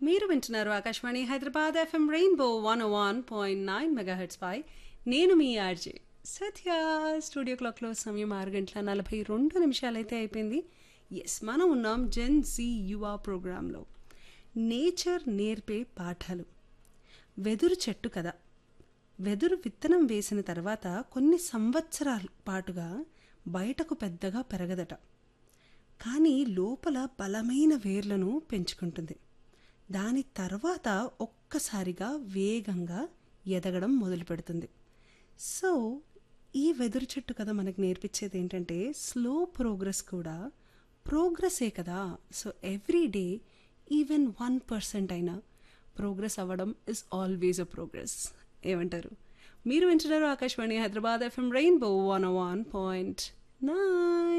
మీరు వింటున్నారు Akashvani Hyderabad FM rainbow one one point nine mega hits పై నేను మీ ఆర్జే సత్య స్టూడియో క్లాక్లో సమయం ఆరు గంటల నలభై రెండు నిమిషాలైతే అయిపోయింది ఎస్ మనం ఉన్నాం జెన్ జీ యువ ప్రోగ్రాంలో నేచర్ నేర్పే పాఠాలు వెదురు చెట్టు కదా వెదురు విత్తనం వేసిన తర్వాత కొన్ని సంవత్సరాల పాటుగా బయటకు పెద్దగా పెరగదట కానీ లోపల బలమైన వేర్లను పెంచుకుంటుంది దాని తర్వాత ఒక్కసారిగా వేగంగా ఎదగడం మొదలు పెడుతుంది సో ఈ వెదురు చెట్టు కదా మనకు నేర్పించేది ఏంటంటే స్లో ప్రోగ్రెస్ కూడా ప్రోగ్రెసే కదా so every day even one percent అయినా ప్రోగ్రెస్ అవ్వడం ఇస్ ఆల్వేస్ అ ప్రోగ్రెస్ ఏమంటారు మీరు వింటున్నారు Akashvani Hyderabad FM rainbow one one point nine